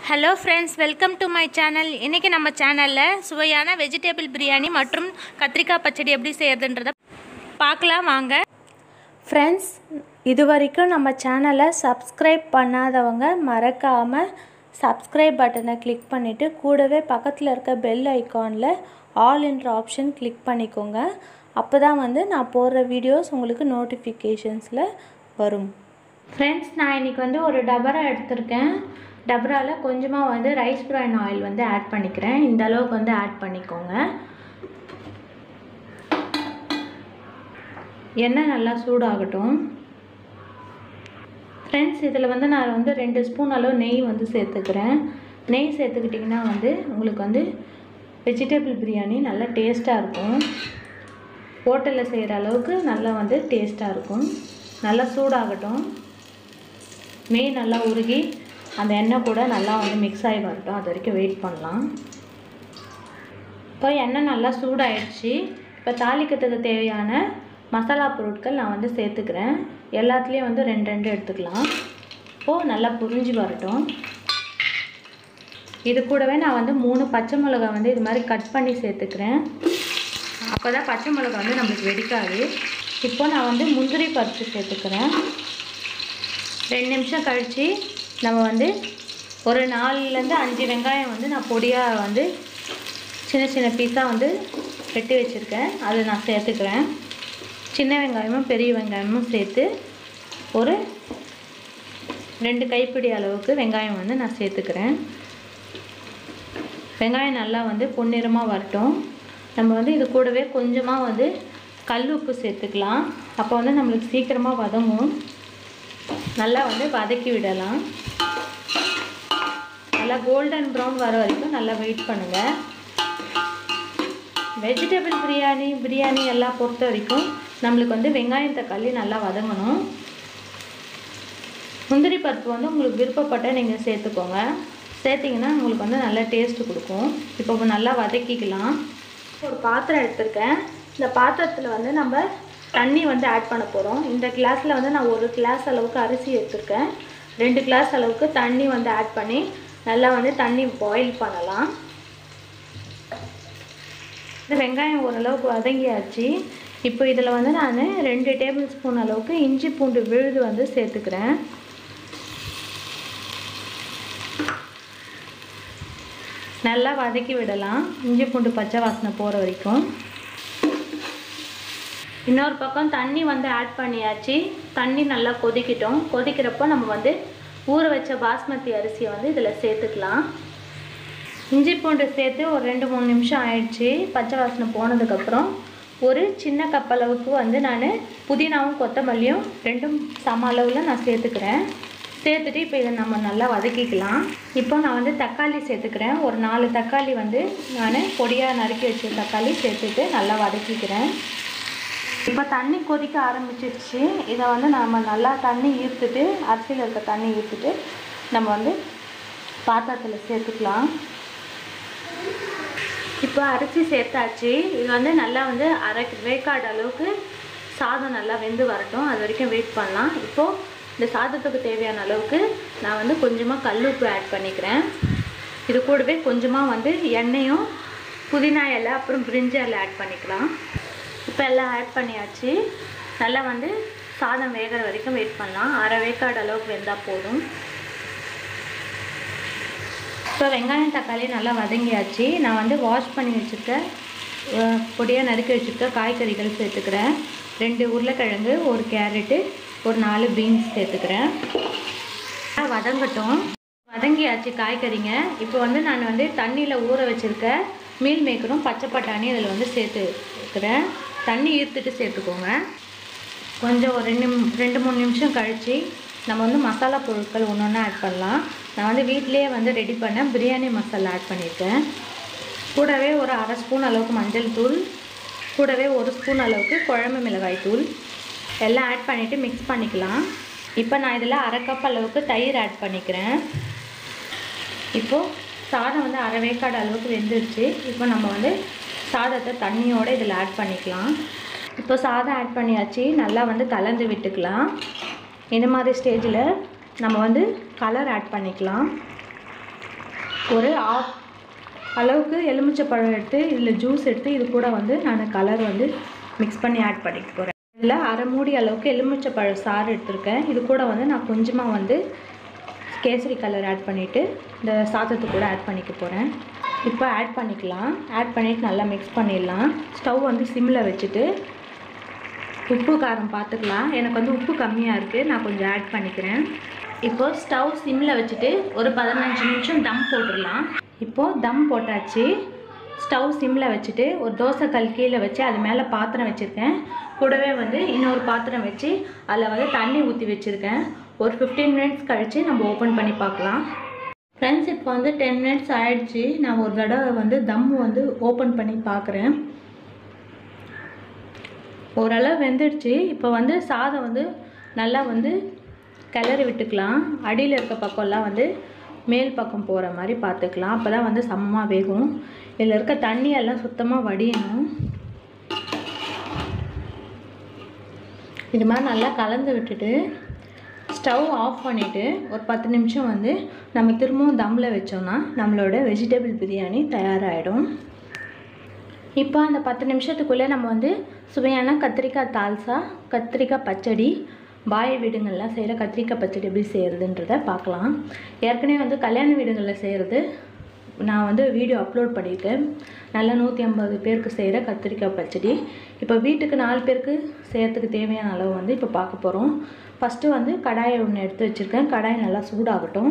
hello friends welcome to my channel இன்றைக்கி நம்ம சேனலில் சுவையான வெஜிடபிள் பிரியாணி மற்றும் கத்திரிக்காய் பச்சடி எப்படி செய்யறதுன்றத பார்க்கலாம் வாங்க ஃப்ரெண்ட்ஸ் இது வரைக்கும் நம்ம சேனலை சப்ஸ்கிரைப் பண்ணாதவங்க மறக்காமல் சப்ஸ்கிரைப் பட்டனை கிளிக் பண்ணிவிட்டு கூடவே பக்கத்தில் இருக்க பெல் ஐக்கானில் ஆல் என்ற ஆப்ஷன் கிளிக் பண்ணிக்கோங்க அப்போ தான் வந்து நான் போடுற வீடியோஸ் உங்களுக்கு நோட்டிஃபிகேஷன்ஸில் வரும் ஃப்ரெண்ட்ஸ் நான் இன்றைக்கி வந்து ஒரு டபரா எடுத்திருக்கேன் டபராவில் கொஞ்சமாக வந்து ரைஸ் பிரான் ஆயில் வந்து ஆட் பண்ணிக்கிறேன் இந்த அளவுக்கு வந்து ஆட் பண்ணிக்கோங்க எண்ணெய் நல்லா சூடாகட்டும் ஃப்ரெண்ட்ஸ் இதில் வந்து நான் வந்து ரெண்டு ஸ்பூன் அளவு நெய் வந்து சேர்த்துக்கிறேன் நெய் சேர்த்துக்கிட்டிங்கன்னா வந்து உங்களுக்கு வந்து வெஜிடபிள் பிரியாணி நல்லா டேஸ்ட்டாக இருக்கும் ஹோட்டலில் செய்கிற அளவுக்கு நல்லா வந்து டேஸ்ட்டாக இருக்கும் நல்லா சூடாகட்டும் நெய் நல்லா உருகி அந்த எண்ணெய் கூட நல்லா வந்து மிக்ஸ் ஆகி வரட்டும் அது வரைக்கும் வெயிட் பண்ணலாம் இப்போ எண்ணெய் நல்லா சூடாயிடுச்சு இப்போ தாளிக்கிறதுக்கு தேவையான மசாலா பொருட்கள் நான் வந்து சேர்த்துக்கிறேன் எல்லாத்துலேயும் வந்து ரெண்டு ரெண்டு எடுத்துக்கலாம் இப்போது நல்லா புரிஞ்சு வரட்டும் இது கூடவே நான் வந்து மூணு பச்சை மிளகா வந்து இது மாதிரி கட் பண்ணி சேர்த்துக்கிறேன் அப்போ தான் பச்சை மிளகா வந்து நம்மளுக்கு வெடிக்காது இப்போ நான் வந்து முந்திரி பருப்பு சேர்த்துக்கிறேன் ரெண்டு நிமிஷம் கழித்து நம்ம வந்து ஒரு நாலுலேருந்து அஞ்சு வெங்காயம் வந்து நான் பொடியாக வந்து சின்ன சின்ன பீஸாக வந்து வெட்டி வச்சுருக்கேன் அதை நான் சேர்த்துக்கிறேன் சின்ன வெங்காயமும் பெரிய வெங்காயமும் சேர்த்து ஒரு ரெண்டு கைப்பிடி அளவுக்கு வெங்காயம் வந்து நான் சேர்த்துக்கிறேன் வெங்காயம் நல்லா வந்து பொன்னிறமாக வரட்டும் நம்ம வந்து இது கூடவே கொஞ்சமாக வந்து கல் உப்பு சேர்த்துக்கலாம் அப்போ வந்து நம்மளுக்கு சீக்கிரமாக வதங்கும் நல்லா வந்து வதக்கி விடலாம் நல்லா கோல்டன் ப்ரௌன் வர வரைக்கும் நல்லா வெயிட் பண்ணுங்கள் வெஜிடபிள் பிரியாணி பிரியாணி எல்லாம் பொறுத்த வரைக்கும் நம்மளுக்கு வந்து வெங்காயம் தக்காளி நல்லா வதங்கணும் முந்திரி பருப்பு வந்து உங்களுக்கு விருப்பப்பட்ட நீங்கள் சேர்த்துக்கோங்க சேர்த்திங்கன்னா உங்களுக்கு வந்து நல்லா டேஸ்ட்டு கொடுக்கும் இப்போ நல்லா வதக்கிக்கலாம் ஒரு பாத்திரம் எடுத்திருக்கேன் இந்த பாத்திரத்தில் வந்து நம்ம தண்ணி வந்து ஆட் பண்ண போகிறோம் இந்த கிளாஸில் வந்து நான் ஒரு கிளாஸ் அளவுக்கு அரிசி எடுத்திருக்கேன் ரெண்டு கிளாஸ் அளவுக்கு தண்ணி வந்து ஆட் பண்ணி நல்லா வந்து தண்ணி பாயில் பண்ணலாம் இந்த வெங்காயம் ஓரளவுக்கு வதங்கியாச்சு இப்போ இதில் வந்து நான் ரெண்டு டேபிள் ஸ்பூன் அளவுக்கு இஞ்சி பூண்டு விழுது வந்து சேர்த்துக்கிறேன் நல்லா வதக்கி விடலாம் இஞ்சி பூண்டு பச்சை வாசனை போகிற வரைக்கும் இன்னொரு பக்கம் தண்ணி வந்து ஆட் பண்ணியாச்சு தண்ணி நல்லா கொதிக்கிட்டோம் கொதிக்கிறப்போ நம்ம வந்து ஊற வச்ச பாஸ்மதி அரிசியை வந்து இதில் சேர்த்துக்கலாம் இஞ்சி பூண்டு சேர்த்து ஒரு ரெண்டு மூணு நிமிஷம் ஆயிடுச்சு பச்சை வாசனை போனதுக்கப்புறம் ஒரு சின்ன கப் அளவுக்கு வந்து நான் புதினாவும் கொத்தமல்லியும் ரெண்டும் சம அளவில் நான் சேர்த்துக்கிறேன் சேர்த்துட்டு இப்போ இதை நம்ம நல்லா வதக்கிக்கலாம் இப்போ நான் வந்து தக்காளி சேர்த்துக்கிறேன் ஒரு நாலு தக்காளி வந்து நான் பொடியாக நறுக்கி வச்ச தக்காளி சேர்த்துட்டு நல்லா வதக்கிக்கிறேன் இப்போ தண்ணி கொதிக்க ஆரம்பிச்சிருச்சு இதை வந்து நம்ம நல்லா தண்ணி ஈர்த்துட்டு அரிசியில் இருக்க தண்ணி ஈர்த்துட்டு நம்ம வந்து பாத்திரத்தில் சேர்த்துக்கலாம் இப்போ அரிசி சேர்த்தாச்சு இது வந்து நல்லா வந்து அரை வேக்காடு அளவுக்கு சாதம் நல்லா வெந்து வரட்டும் அது வரைக்கும் வெயிட் பண்ணலாம் இப்போது இந்த சாதத்துக்கு தேவையான அளவுக்கு நான் வந்து கொஞ்சமாக கல் உப்பு ஆட் பண்ணிக்கிறேன் இது கூடவே கொஞ்சமாக வந்து எண்ணெயும் புதினா இலை அப்புறம் பிரிஞ்சி இலை ஆட் பண்ணிக்கலாம் இப்போ எல்லாம் ஆட் பண்ணியாச்சு நல்லா வந்து சாதம் வேகிற வரைக்கும் வெயிட் பண்ணலாம் அரை வேக்காடு அளவுக்கு வெந்தால் போதும் இப்போ வெங்காயம் தக்காளி நல்லா வதங்கியாச்சு நான் வந்து வாஷ் பண்ணி வச்சுருக்க பொடியாக நறுக்கி வச்சுருக்க காய்கறிகள் சேர்த்துக்கிறேன் ரெண்டு உருளைக்கிழங்கு ஒரு கேரட்டு ஒரு நாலு பீன்ஸ் சேர்த்துக்கிறேன் வதங்கட்டும் வதங்கியாச்சு காய்கறிங்க இப்போ வந்து நான் வந்து தண்ணியில் ஊற வச்சுருக்க மீல் மேக்கரும் பச்சை பட்டாணி இதில் வந்து சேர்த்து வைக்கிறேன் தண்ணி ஈர்த்துட்டு சேர்த்துக்கோங்க கொஞ்சம் ஒரு ரெண்டு ரெண்டு மூணு நிமிஷம் கழித்து நம்ம வந்து மசாலா பொருட்கள் ஒன்று ஒன்று ஆட் பண்ணலாம் நான் வந்து வீட்டிலேயே வந்து ரெடி பண்ண பிரியாணி மசாலா ஆட் பண்ணியிருக்கேன் கூடவே ஒரு அரை ஸ்பூன் அளவுக்கு மஞ்சள் தூள் கூடவே ஒரு ஸ்பூன் அளவுக்கு குழம்பு மிளகாய் தூள் எல்லாம் ஆட் பண்ணிவிட்டு மிக்ஸ் பண்ணிக்கலாம் இப்போ நான் இதில் அரை கப் அளவுக்கு தயிர் ஆட் பண்ணிக்கிறேன் இப்போது சாதம் வந்து அரை வேக்காடு அளவுக்கு வெந்துருச்சு இப்போ நம்ம வந்து சாதத்தை தண்ணியோடு இதில் ஆட் பண்ணிக்கலாம் இப்போ சாதம் ஆட் பண்ணியாச்சு நல்லா வந்து கலந்து விட்டுக்கலாம் இந்த மாதிரி ஸ்டேஜில் நம்ம வந்து கலர் ஆட் பண்ணிக்கலாம் ஒரு ஆஃப் அளவுக்கு எலுமிச்சை பழம் எடுத்து இதில் ஜூஸ் எடுத்து இது கூட வந்து நான் கலர் வந்து மிக்ஸ் பண்ணி ஆட் பண்ணிக்க போகிறேன் இதில் அரை மூடி அளவுக்கு எலுமிச்சை பழம் சாறு எடுத்திருக்கேன் இது கூட வந்து நான் கொஞ்சமாக வந்து கேசரி கலர் ஆட் பண்ணிவிட்டு இந்த சாதத்து கூட ஆட் பண்ணிக்க போகிறேன் இப்போ ஆட் பண்ணிக்கலாம் ஆட் பண்ணிவிட்டு நல்லா மிக்ஸ் பண்ணிடலாம் ஸ்டவ் வந்து சிம்மில் வச்சுட்டு உப்பு காரம் பார்த்துக்கலாம் எனக்கு வந்து உப்பு கம்மியாக இருக்குது நான் கொஞ்சம் ஆட் பண்ணிக்கிறேன் இப்போ ஸ்டவ் சிம்மில் வச்சுட்டு ஒரு பதினஞ்சு நிமிஷம் தம் போட்டுடலாம் இப்போது தம் போட்டாச்சு ஸ்டவ் சிம்மில் வச்சுட்டு ஒரு தோசை கல் கீழே வச்சு அது மேலே பாத்திரம் வச்சுருக்கேன் கூடவே வந்து இன்னொரு பாத்திரம் வச்சு அதில் வந்து தண்ணி ஊற்றி வச்சுருக்கேன் ஒரு ஃபிஃப்டீன் மினிட்ஸ் கழித்து நம்ம ஓப்பன் பண்ணி பார்க்கலாம் ஃப்ரெண்ட்ஸ் இப்போ வந்து டென் மினிட்ஸ் ஆயிடுச்சு நான் ஒரு தடவை வந்து தம் வந்து ஓப்பன் பண்ணி பார்க்குறேன் ஓரளவு வெந்துடுச்சு இப்போ வந்து சாதம் வந்து நல்லா வந்து கிளறி விட்டுக்கலாம் அடியில் இருக்க பக்கம்லாம் வந்து மேல் பக்கம் போகிற மாதிரி பார்த்துக்கலாம் அப்போ தான் வந்து சமமாக வேகும் இதில் இருக்க தண்ணியெல்லாம் சுத்தமாக வடியணும் இது மாதிரி நல்லா கலந்து விட்டுட்டு ஸ்டவ் ஆஃப் பண்ணிவிட்டு ஒரு பத்து நிமிஷம் வந்து நம்ம திரும்பவும் தம்மில் வச்சோம்னா நம்மளோட வெஜிடபிள் பிரியாணி தயாராகிடும் இப்போ அந்த பத்து நிமிஷத்துக்குள்ளே நம்ம வந்து சுவையான கத்திரிக்காய் தால்சா கத்திரிக்காய் பச்சடி பாய் வீடுங்களில் செய்கிற கத்திரிக்காய் பச்சடி எப்படி செய்கிறதுன்றத பார்க்கலாம் ஏற்கனவே வந்து கல்யாண வீடுகளில் செய்கிறது நான் வந்து வீடியோ அப்லோட் பண்ணியிருக்கேன் நல்லா நூற்றி ஐம்பது பேருக்கு செய்கிற கத்திரிக்காய் பச்சடி இப்போ வீட்டுக்கு நாலு பேருக்கு செய்கிறதுக்கு தேவையான அளவு வந்து இப்போ பார்க்க போகிறோம் ஃபஸ்ட்டு வந்து கடாயை ஒன்று எடுத்து வச்சுருக்கேன் கடாய் நல்லா சூடாகட்டும்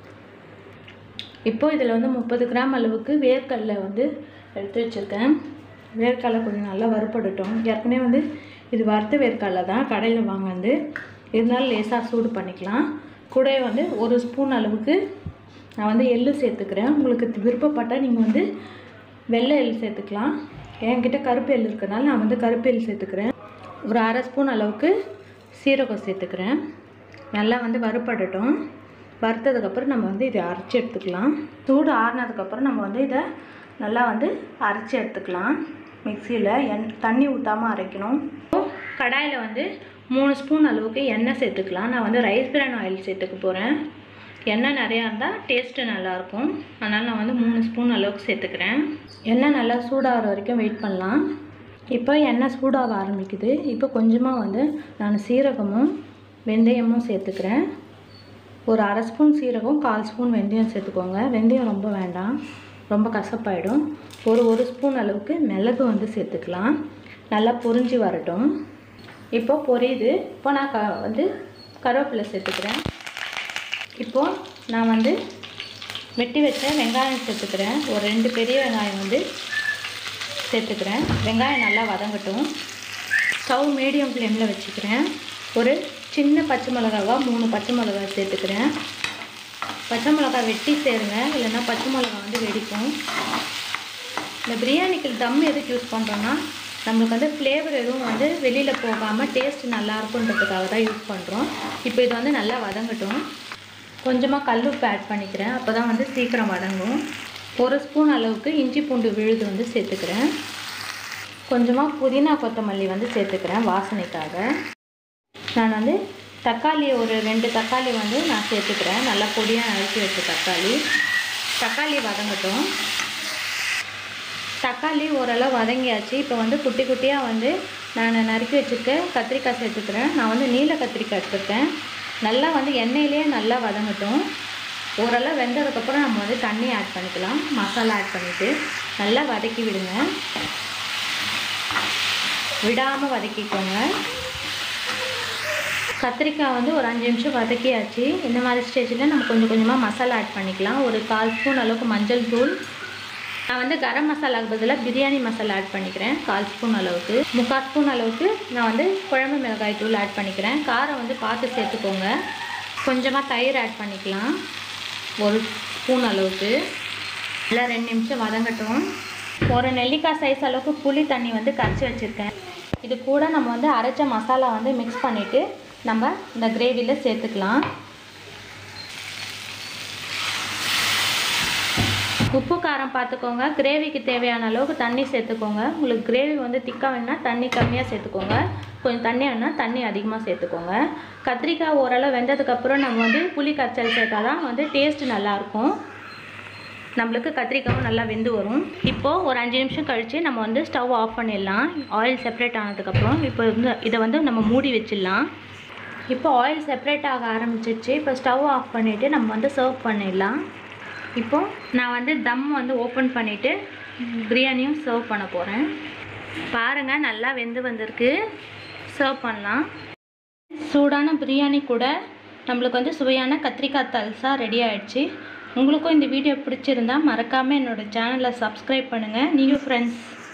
இப்போ இதில் வந்து முப்பது கிராம் அளவுக்கு வேர்க்கடலை வந்து எடுத்து வச்சுருக்கேன் வேர்க்கடலை கொஞ்சம் நல்லா வறுபடட்டும் ஏற்கனவே வந்து இது வறுத்த வேர்க்கடலை தான் கடையில் வாங்கினது இருந்தாலும் லேசாக சூடு பண்ணிக்கலாம் கூடவே வந்து ஒரு ஸ்பூன் அளவுக்கு நான் வந்து எள்ளு சேர்த்துக்கிறேன் உங்களுக்கு விருப்பப்பட்டால் நீங்கள் வந்து வெள்ளை எள்ளு சேர்த்துக்கலாம் என்கிட்ட கருப்பு எள்ளு இருக்கனால நான் வந்து கருப்பு எள்ளு சேர்த்துக்கிறேன் ஒரு அரை ஸ்பூன் அளவுக்கு சீரகம் சேர்த்துக்கிறேன் நல்லா வந்து வறுபடட்டும் வறுத்ததுக்கப்புறம் நம்ம வந்து இதை அரைச்சி எடுத்துக்கலாம் சூடு ஆறுனதுக்கப்புறம் நம்ம வந்து இதை நல்லா வந்து அரைச்சி எடுத்துக்கலாம் மிக்சியில் எண் தண்ணி ஊற்றாமல் அரைக்கணும் கடாயில் வந்து மூணு ஸ்பூன் அளவுக்கு எண்ணெய் சேர்த்துக்கலாம் நான் வந்து ரைஸ் பிரான் ஆயில் சேர்த்துக்க போகிறேன் எண்ணெய் நிறையா இருந்தால் டேஸ்ட்டு நல்லாயிருக்கும் அதனால் நான் வந்து மூணு ஸ்பூன் அளவுக்கு சேர்த்துக்கிறேன் எண்ணெய் நல்லா சூடாகிற வரைக்கும் வெயிட் பண்ணலாம் இப்போ எண்ணெய் சூடாக ஆரம்பிக்குது இப்போ கொஞ்சமாக வந்து நான் சீரகமும் வெந்தயமும் சேர்த்துக்கிறேன் ஒரு அரை ஸ்பூன் சீரகம் கால் ஸ்பூன் வெந்தயம் சேர்த்துக்கோங்க வெந்தயம் ரொம்ப வேண்டாம் ரொம்ப கசப்பாயிடும் ஒரு ஒரு ஸ்பூன் அளவுக்கு மிளகு வந்து சேர்த்துக்கலாம் நல்லா பொரிஞ்சு வரட்டும் இப்போ பொரியுது இப்போ நான் க வந்து கருவேப்பிலை சேர்த்துக்கிறேன் இப்போது நான் வந்து வெட்டி வச்ச வெங்காயம் சேர்த்துக்கிறேன் ஒரு ரெண்டு பெரிய வெங்காயம் வந்து சேர்த்துக்கிறேன் வெங்காயம் நல்லா வதங்கட்டும் ஸ்டவ் மீடியம் ஃப்ளேமில் வச்சுக்கிறேன் ஒரு சின்ன பச்சை மிளகாவா மூணு பச்சை மிளகாய் சேர்த்துக்கிறேன் பச்சை மிளகாய் வெட்டி சேருங்க இல்லைன்னா பச்சை மிளகாய் வந்து வெடிக்கும் இந்த பிரியாணிக்கு தம் எதுக்கு யூஸ் பண்ணுறோன்னா நம்மளுக்கு வந்து ஃப்ளேவர் எதுவும் வந்து வெளியில் போகாமல் டேஸ்ட் நல்லா இருக்குன்றதுக்காக தான் யூஸ் பண்ணுறோம் இப்போ இது வந்து நல்லா வதங்கட்டும் கொஞ்சமாக கல்லுப்பு ஆட் பண்ணிக்கிறேன் அப்போ தான் வந்து சீக்கிரம் வதங்கும் ஒரு ஸ்பூன் அளவுக்கு இஞ்சி பூண்டு விழுது வந்து சேர்த்துக்கிறேன் கொஞ்சமாக புதினா கொத்தமல்லி வந்து சேர்த்துக்கிறேன் வாசனைக்காக நான் வந்து தக்காளி ஒரு ரெண்டு தக்காளி வந்து நான் சேர்த்துக்கிறேன் நல்லா பொடியாக நறுக்கி வச்ச தக்காளி தக்காளி வதங்கட்டும் தக்காளி ஓரளவு வதங்கியாச்சு இப்போ வந்து குட்டி குட்டியாக வந்து நான் நறுக்கி வச்சுருக்க கத்திரிக்காய் சேர்த்துக்கிறேன் நான் வந்து நீல கத்திரிக்காய் எடுத்துருக்கேன் நல்லா வந்து எண்ணெயிலேயே நல்லா வதங்கட்டும் ஓரளவு வெந்ததுக்கப்புறம் நம்ம வந்து தண்ணி ஆட் பண்ணிக்கலாம் மசாலா ஆட் பண்ணிவிட்டு நல்லா வதக்கி விடுங்க விடாமல் வதக்கிக்கோங்க கத்திரிக்காய் வந்து ஒரு அஞ்சு நிமிஷம் வதக்கியாச்சு இந்த மாதிரி ஸ்டேஜில் நம்ம கொஞ்சம் கொஞ்சமாக மசாலா ஆட் பண்ணிக்கலாம் ஒரு கால் ஸ்பூன் அளவுக்கு மஞ்சள் தூள் நான் வந்து கரம் மசாலாவுக்கு பதிலாக பிரியாணி மசாலா ஆட் பண்ணிக்கிறேன் கால் ஸ்பூன் அளவுக்கு முக்கால் ஸ்பூன் அளவுக்கு நான் வந்து குழம்பு மிளகாய் தூள் ஆட் பண்ணிக்கிறேன் காரம் வந்து பார்த்து சேர்த்துக்கோங்க கொஞ்சமாக தயிர் ஆட் பண்ணிக்கலாம் ஒரு ஸ்பூன் அளவுக்கு இல்லை ரெண்டு நிமிஷம் வதங்கட்டும் ஒரு நெல்லிக்காய் சைஸ் அளவுக்கு புளி தண்ணி வந்து கரைச்சி வச்சுருக்கேன் இது கூட நம்ம வந்து அரைச்ச மசாலா வந்து மிக்ஸ் பண்ணிவிட்டு நம்ம இந்த கிரேவியில் சேர்த்துக்கலாம் உப்பு காரம் பார்த்துக்கோங்க கிரேவிக்கு தேவையான அளவுக்கு தண்ணி சேர்த்துக்கோங்க உங்களுக்கு கிரேவி வந்து திக்காக வேணும்னா தண்ணி கம்மியாக சேர்த்துக்கோங்க கொஞ்சம் தண்ணி வேணும்னா தண்ணி அதிகமாக சேர்த்துக்கோங்க கத்திரிக்காய் ஓரளவு வெந்ததுக்கப்புறம் நம்ம வந்து புளி கரைச்சல் சேர்த்தா தான் வந்து டேஸ்ட்டு நல்லாயிருக்கும் நம்மளுக்கு கத்திரிக்காயும் நல்லா வெந்து வரும் இப்போது ஒரு அஞ்சு நிமிஷம் கழித்து நம்ம வந்து ஸ்டவ் ஆஃப் பண்ணிடலாம் ஆயில் செப்பரேட் ஆனதுக்கப்புறம் இப்போ வந்து இதை வந்து நம்ம மூடி வச்சிடலாம் இப்போ ஆயில் செப்பரேட் ஆக ஆரம்பிச்சிருச்சு இப்போ ஸ்டவ் ஆஃப் பண்ணிவிட்டு நம்ம வந்து சர்வ் பண்ணிடலாம் இப்போது நான் வந்து தம் வந்து ஓப்பன் பண்ணிவிட்டு பிரியாணியும் சர்வ் பண்ண போகிறேன் பாருங்கள் நல்லா வெந்து வந்திருக்கு சர்வ் பண்ணலாம் சூடான பிரியாணி கூட நம்மளுக்கு வந்து சுவையான கத்திரிக்காய் தல்சா ரெடி ஆயிடுச்சு உங்களுக்கும் இந்த வீடியோ பிடிச்சிருந்தா மறக்காமல் என்னோடய சேனலை சப்ஸ்கிரைப் பண்ணுங்கள் நீங்கள் ஃப்ரெண்ட்ஸ்